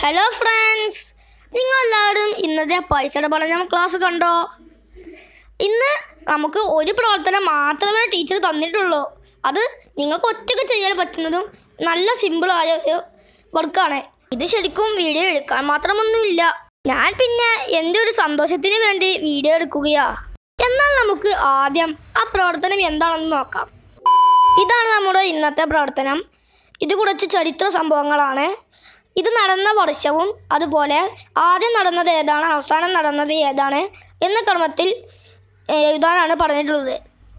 hello friends നിങ്ങൾ എല്ലാവരും ഇന്നത്തെ പൈസയുടെ പഠനം ക്ലാസ് കണ്ടോ ഇന്ന് നമുക്ക് ഒരു പ്രവർത്തനം മാത്രമേ ടീച്ചർ തന്നിട്ടുള്ളൂ അത് നിങ്ങൾക്ക് ഒറ്റയ്ക്ക് ചെയ്യാൻ പറ്റുന്നതും നല്ല സിമ്പിളായ ഒരു വർക്കാണ് ഇത് ശരിക്കും വീഡിയോ എടുക്കാൻ മാത്രമൊന്നുമില്ല ഞാൻ പിന്നെ എൻ്റെ ഒരു സന്തോഷത്തിന് വേണ്ടി വീഡിയോ എടുക്കുകയാ എന്നാൽ നമുക്ക് ആദ്യം ആ പ്രവർത്തനം എന്താണെന്ന് നോക്കാം ഇതാണ് നമ്മുടെ ഇന്നത്തെ പ്രവർത്തനം ഇത് കുറച്ച് ചരിത്ര സംഭവങ്ങളാണ് ഇത് നടന്ന വർഷവും അതുപോലെ ആദ്യം നടന്നത് ഏതാണ് അവസാനം നടന്നത് ഏതാണ് എന്ന ക്രമത്തിൽ എഴുതാനാണ് പറഞ്ഞിട്ടുള്ളത്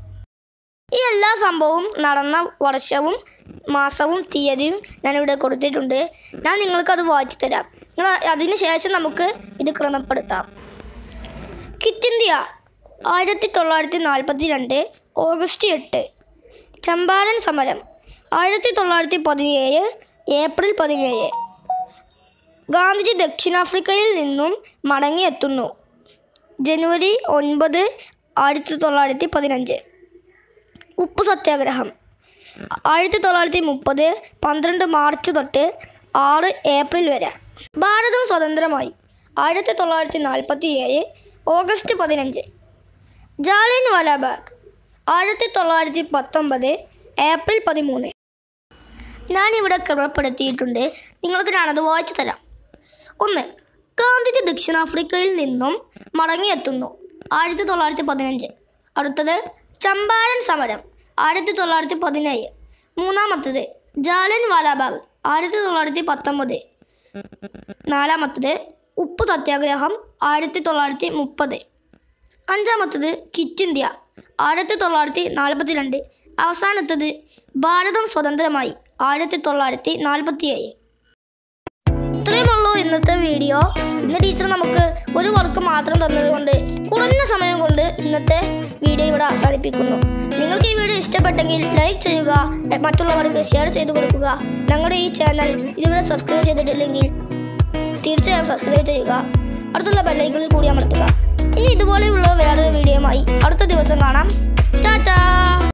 ഈ എല്ലാ സംഭവവും നടന്ന വർഷവും മാസവും തീയതിയും ഞാനിവിടെ കൊടുത്തിട്ടുണ്ട് ഞാൻ നിങ്ങൾക്കത് വായിച്ചു തരാം നിങ്ങൾ അതിന് ശേഷം നമുക്ക് ഇത് ക്രമപ്പെടുത്താം കിറ്റ് ഇന്ത്യ ആയിരത്തി തൊള്ളായിരത്തി നാൽപ്പത്തി രണ്ട് ഓഗസ്റ്റ് എട്ട് ചമ്പാരൻ സമരം ആയിരത്തി തൊള്ളായിരത്തി പതിനേഴ് ഏപ്രിൽ പതിനേഴ് ഗാന്ധിജി ദക്ഷിണാഫ്രിക്കയിൽ നിന്നും മടങ്ങിയെത്തുന്നു ജനുവരി ഒൻപത് ആയിരത്തി തൊള്ളായിരത്തി പതിനഞ്ച് ഉപ്പ് സത്യാഗ്രഹം ആയിരത്തി തൊള്ളായിരത്തി മുപ്പത് പന്ത്രണ്ട് മാർച്ച് തൊട്ട് ആറ് ഏപ്രിൽ വരെ ഭാരതം സ്വതന്ത്രമായി ആയിരത്തി തൊള്ളായിരത്തി നാൽപ്പത്തി ഏഴ് ഓഗസ്റ്റ് പതിനഞ്ച് ജാലിയൻ വാലാബാഗ് ആയിരത്തി തൊള്ളായിരത്തി പത്തൊമ്പത് ഏപ്രിൽ പതിമൂന്ന് ഞാനിവിടെ ക്രമപ്പെടുത്തിയിട്ടുണ്ട് നിങ്ങൾക്ക് ഞാനത് വായിച്ചു തരാം ഒന്ന് ഗാന്ധിജി ദക്ഷിണാഫ്രിക്കയിൽ നിന്നും മടങ്ങിയെത്തുന്നു ആയിരത്തി തൊള്ളായിരത്തി പതിനഞ്ച് അടുത്തത് ചമ്പാരൻ സമരം ആയിരത്തി തൊള്ളായിരത്തി പതിനേഴ് മൂന്നാമത്തത് ജാലിയൻ വാലാബാഗ് ആയിരത്തി തൊള്ളായിരത്തി പത്തൊമ്പത് നാലാമത്തത് ഉപ്പ് സത്യാഗ്രഹം ആയിരത്തി തൊള്ളായിരത്തി മുപ്പത് അഞ്ചാമത്തത് കിറ്റ് ഇന്ത്യ ആയിരത്തി തൊള്ളായിരത്തി നാൽപ്പത്തി രണ്ട് അവസാനത്തത് ഭാരതം സ്വതന്ത്രമായി ആയിരത്തി തൊള്ളായിരത്തി നാൽപ്പത്തി ഏഴ് ഇത്രയുമുള്ളൂ ഇന്നത്തെ വീഡിയോ ഇന്ന് ടീച്ചർ നമുക്ക് ഒരു വർക്ക് മാത്രം തന്നതുകൊണ്ട് കുറഞ്ഞ സമയം കൊണ്ട് ഇന്നത്തെ വീഡിയോ ഇവിടെ അവസാനിപ്പിക്കുന്നു നിങ്ങൾക്ക് ഈ വീഡിയോ ഇഷ്ടപ്പെട്ടെങ്കിൽ ലൈക്ക് ചെയ്യുക മറ്റുള്ളവർക്ക് ഷെയർ ചെയ്ത് കൊടുക്കുക ഞങ്ങളുടെ ഈ ചാനൽ ഇതുവരെ സബ്സ്ക്രൈബ് ചെയ്തിട്ടില്ലെങ്കിൽ തീർച്ചയായും സബ്സ്ക്രൈബ് ചെയ്യുക അടുത്തുള്ള ബെല്ലൈക്കണിൽ കൂടി അമർത്തുക ഇനി ഇതുപോലെയുള്ള വേറൊരു വീഡിയോയുമായി അടുത്ത ദിവസം കാണാം ടാറ്റാ